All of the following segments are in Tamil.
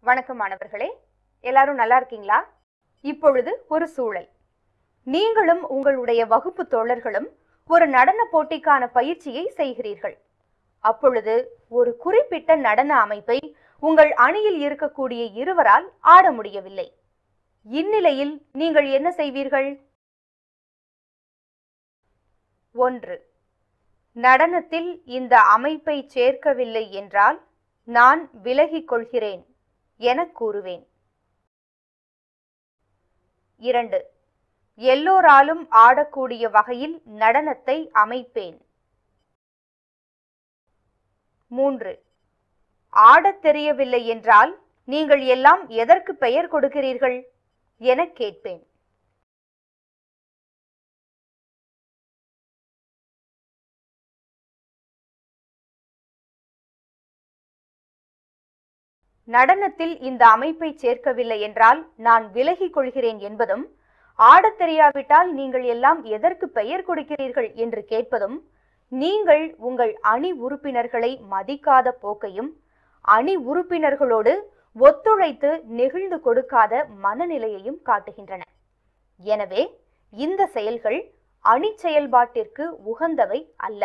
வணக்கம் மாணவர்களே எல்லாரும் நல்லா இருக்கீங்களா இப்பொழுது ஒரு சூழல் நீங்களும் உங்களுடைய வகுப்பு தோழர்களும் ஒரு நடன போட்டிக்கான பயிற்சியை செய்கிறீர்கள் அப்பொழுது ஒரு குறிப்பிட்ட நடன அமைப்பை உங்கள் அணியில் இருக்கக்கூடிய இருவரால் ஆட முடியவில்லை இந்நிலையில் நீங்கள் என்ன செய்வீர்கள் ஒன்று நடனத்தில் இந்த அமைப்பை சேர்க்கவில்லை என்றால் நான் விலகிக் கொள்கிறேன் எனக் கூறுவேன் இரண்டு எல்லோராலும் ஆடக்கூடிய வகையில் நடனத்தை அமைப்பேன் மூன்று ஆடத் தெரியவில்லை என்றால் நீங்கள் எல்லாம் எதற்கு பெயர் கொடுக்கிறீர்கள் எனக் கேட்பேன் நடனத்தில் இந்த அமைப்பை சேர்க்கவில்லை என்றால் நான் விலகிக் கொள்கிறேன் என்பதும் ஆடத் தெரியாவிட்டால் நீங்கள் எல்லாம் எதற்கு பெயர் கொடுக்கிறீர்கள் என்று கேட்பதும் நீங்கள் உங்கள் அணி உறுப்பினர்களை மதிக்காத போக்கையும் அணி உறுப்பினர்களோடு ஒத்துழைத்து நெகிழ்ந்து கொடுக்காத மனநிலையையும் காட்டுகின்றன எனவே இந்த செயல்கள் அணி செயல்பாட்டிற்கு உகந்தவை அல்ல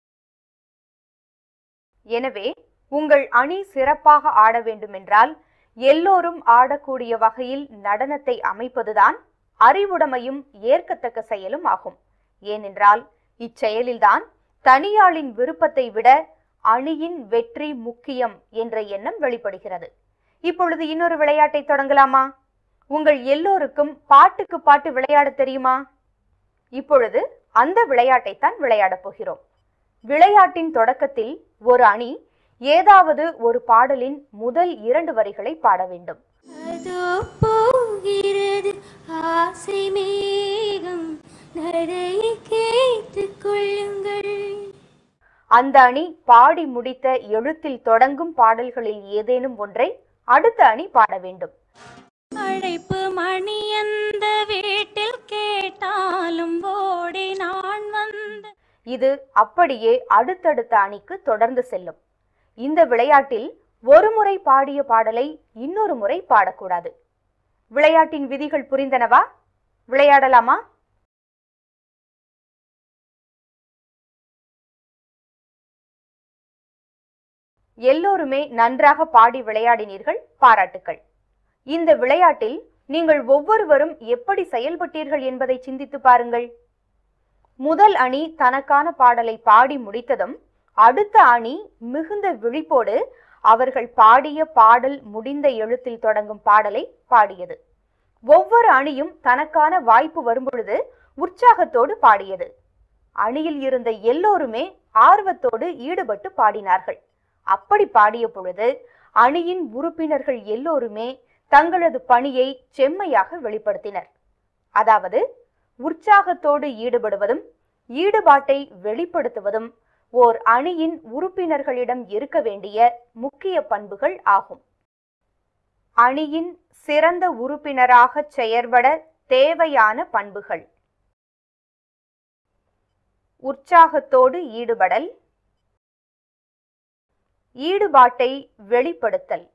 எனவே உங்கள் அணி சிறப்பாக ஆட வேண்டுமென்றால் எல்லோரும் ஆடக்கூடிய வகையில் நடனத்தை அமைப்பதுதான் அறிவுடைமையும் ஏற்கத்தக்க செயலும் ஆகும் ஏனென்றால் இச்செயலில்தான் தனியாளின் விருப்பத்தை விட அணியின் வெற்றி முக்கியம் என்ற எண்ணம் வெளிப்படுகிறது இப்பொழுது இன்னொரு விளையாட்டை தொடங்கலாமா உங்கள் எல்லோருக்கும் பாட்டுக்கு பாட்டு விளையாட தெரியுமா இப்பொழுது அந்த விளையாட்டைத்தான் விளையாடப் போகிறோம் விளையாட்டின் தொடக்கத்தில் ஒரு அணி ஏதாவது ஒரு பாடலின் முதல் இரண்டு வரிகளை பாட வேண்டும் அதோ போகிறது ஆசை மேகம் நடையை கேட்டுக் கொள்ளுங்கள் அந்த அணி பாடி முடித்த எழுத்தில் தொடங்கும் பாடல்களில் ஏதேனும் ஒன்றை அடுத்த அணி பாட வேண்டும் அழைப்பு மணி அந்த வீட்டில் கேட்டாலும் ஓடி நான் வந்து இது அப்படியே அடுத்தடுத்த அணிக்கு தொடர்ந்து செல்லும் இந்த விளையாட்டில் ஒரு முறை பாடிய பாடலை இன்னொரு முறை பாடக்கூடாது விளையாட்டின் விதிகள் புரிந்தனவா விளையாடலாமா எல்லோருமே நன்றாக பாடி விளையாடினீர்கள் பாராட்டுக்கள் இந்த விளையாட்டில் நீங்கள் ஒவ்வொருவரும் எப்படி செயல்பட்டீர்கள் என்பதை சிந்தித்து பாருங்கள் முதல் அணி தனக்கான பாடலை பாடி முடித்ததும் அடுத்த அணி மிகுந்த விழிப்போடு அவர்கள் பாடிய பாடல் முடிந்த எழுத்தில் தொடங்கும் பாடலை பாடியது ஒவ்வொரு அணியும் தனக்கான வாய்ப்பு வரும்பொழுது உற்சாகத்தோடு பாடியது அணியில் இருந்த எல்லோருமே ஆர்வத்தோடு ஈடுபட்டு பாடினார்கள் அப்படி பாடிய பொழுது அணியின் உறுப்பினர்கள் எல்லோருமே தங்களது பணியை செம்மையாக வெளிப்படுத்தினர் அதாவது உற்சாகத்தோடு ஈடுபடுவதும் ஈடுபாட்டை வெளிப்படுத்துவதும் ஓர் அணியின் உறுப்பினர்களிடம் இருக்க வேண்டிய முக்கிய பண்புகள் ஆகும் அணியின் சிறந்த உறுப்பினராக செயற்பட தேவையான பண்புகள் உற்சாகத்தோடு ஈடுபடல் ஈடுபாட்டை வெளிப்படுத்தல்